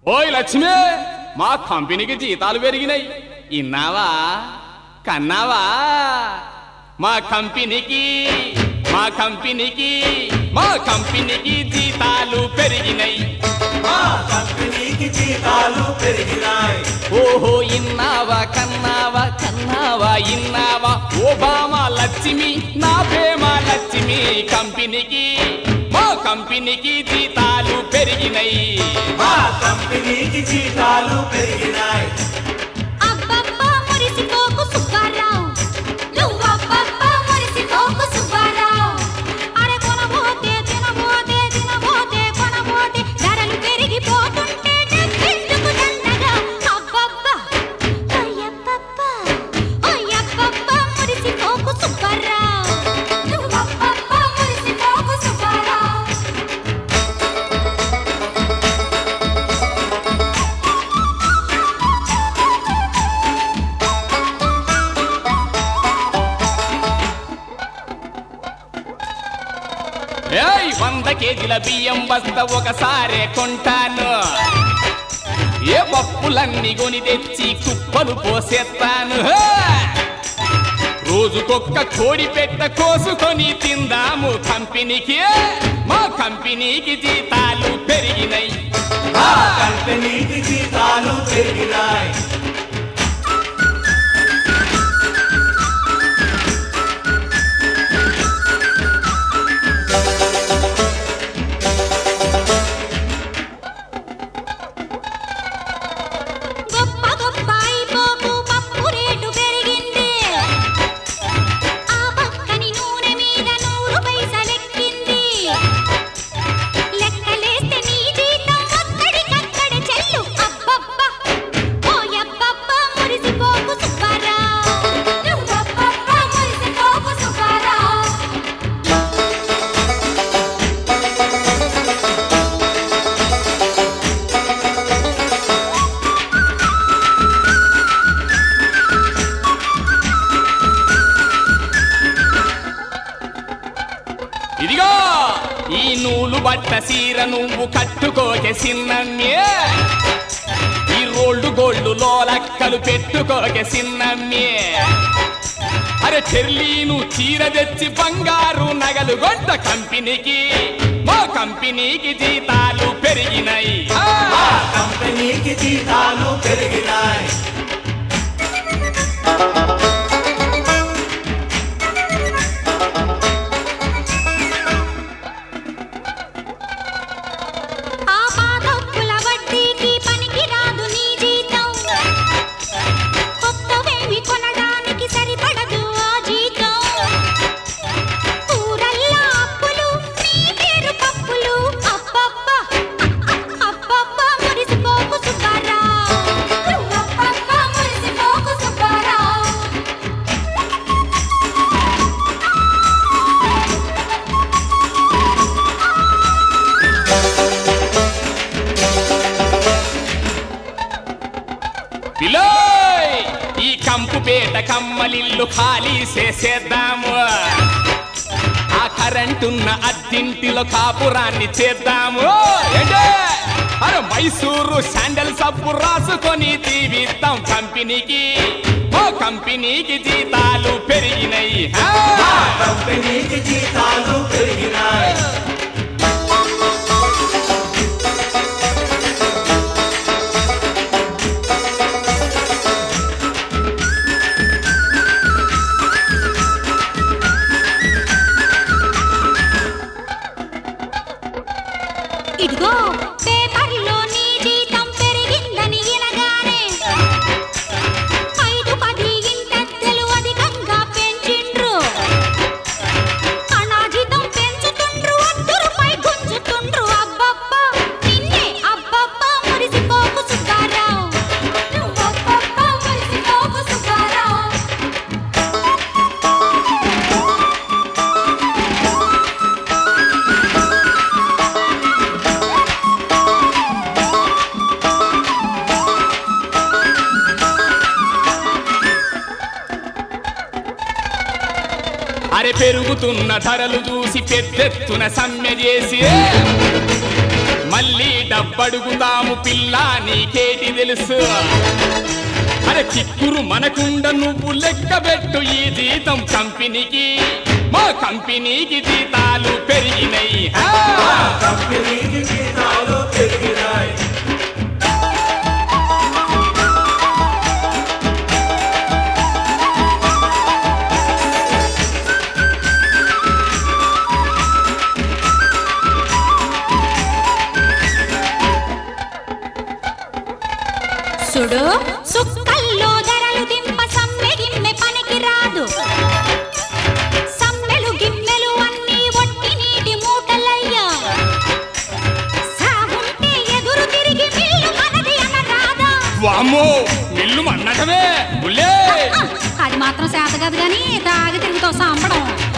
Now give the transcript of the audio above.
ఓయ్ లక్ష్మి మా కంపెనీకి జీతాలు పెరిగినాయి ఇన్నావా కన్నావా మా కంపెనీకి మా కంపెనీకి మా కంపెనీకి జీతాలు పెరిగినాయి మా కంపెనీకి జీతాలు పెరిగినాయి ఓహో ఇన్నావా కన్నావా కన్నావా ఇన్నావా ఓబామా లక్ష్మి నా ప్రేమ లక్ష్మి కంపెనీకి మా కంపెనీకి జీతాలు పెరిగినాయి మా కంపెనీకి జీతాలు పెరిగినాయి అబ్బబ్బా మురిసిపోకు సుబ్బారావు నువ్వబ్బబ్బా మురిసిపోకు సుబ్బారావు అరే కొనబోతే తినబోతే తినబోతే కొనబోతే ధరలు పెరిగిపోతుంటే డబ్బెందుకు దండగా అబ్బబ్బా అయ్యబ్బబ్బా అయ్యబ్బబ్బా మురిసిపోకు సుబ్బారావు నువ్వబ్బబ్బా మురిసిపోకు సుబ్బారావు ఏయ్ వంద కేజీల బియ్యం బస్త ఒకసారే కొంటాను ఏ పప్పులన్నీ కొని తెచ్చి కుప్పలు పోసేస్తాను హే! రోజుకొక్క కోడి పెట్ట కోసుకొని తిందాము కంపెనీకి మా కంపెనీకి జీతాలు పెరిగినాయి మా కంపెనీకి జీతాలు పెరిగినాయి గొప్ప గొప్ప అయిపోకు పప్పు రేటు పెరిగింది ఆ పక్కని నూనె మీద నూరు పైసలెక్కింది లెక్కలేస్తే నీ జీతం అక్కడికక్కడ చెల్లు అబ్బబ్బా ఓయబ్బబ్బా మురిసిపోకు సుబ్బారావు నువ్వబ్బబ్బా మురిసిపోకు సుబ్బారావు ఇదిగో ఈ నూలు బట్ట సీర నువ్వు కట్టుకోకే సిన్నమ్మే ఈ రోల్డ్ గోల్డ్ లోలక్కలు పెట్టుకోకే సిన్నమ్మే అరే చెర్లీను చీర తెచ్చి బంగారు నగలు గొడ్డ కంపెనీకి మా కంపెనీకి జీతాలు పెరిగినాయి ఆ! మా కంపెనీకి జీతాలు పెరిగినాయి ఆ పాదొప్పుల వడ్డీకి పనికి రాదు నీ జీతం కొత్తవేవి కొనడానికి సరిపడదు ఆ జీతం కూరల్లో అప్పులు నీ పేరు పప్పులు అబ్బబ్బా అబ్బబ్బా మురిసిపోకు సుబ్బారావు అబ్బబ్బా మురిసిపోకు సుబ్బారావు పిలోయ్ ఈ కంపుపేట కమ్మలిల్లు ఖాళీ చేసేద్దాము ఆ కరెంటున్న అద్దింటిలో కాపురాన్ని చేద్దాము ఏంటే? అరే మైసూరు శాండల్ సబ్బు రాసుకొని జీవితం కంపెనీకి ఓ కంపెనీకి జీతాలు పెరిగినాయి హా! మా కంపెనీకి జీతాలు పెరిగినాయి ఇదిగో పేపర్లో నీ జీతం పెరిగిందని ఇలాగానే ఐదు పది ఇంటెత్తెలు అధికంగా పెంచిండ్రు అనా జీతం పెంచుతుండ్రు వద్ద రూపాయి గుంజుతుండ్రు అబ్బబ్బా నిన్నే అబ్బబ్బా మురిసిపోకు సుబ్బారావు నువ్వబ్బబ్బా మురిసిపోకు సుబ్బారావు అరే పెరుగుతున్న ధరలు చూసి పెద్దెత్తున సమ్మె చేసి మళ్ళీ డబ్బడుగుతాము పిల్ల నీకేటి తెలుసు అరే చిక్కురు మనకుండ నువ్వు లెక్క పెట్టు ఈ జీతం కంపెనీకి మా కంపెనీకి జీతాలు పెరిగినాయి హా! మా కంపెనీకి జీతాలు పెరిగినాయి సుడు సుక్కల్లో ధరలు దింప సమ్మె గిమ్మె పనికి రాదు సమ్మెలు గిమ్మెలు అన్నీ ఒట్టి నీటి మూటలయ్యా సాగుంటే ఎదురు తిరిగి మిల్లు మనది అనరాదా వామ్మో మిల్లు అన్నటమే ఉల్లే అది మాత్రం చేత కాదు కానీ తాగి తిరుగుతావు సాంపడం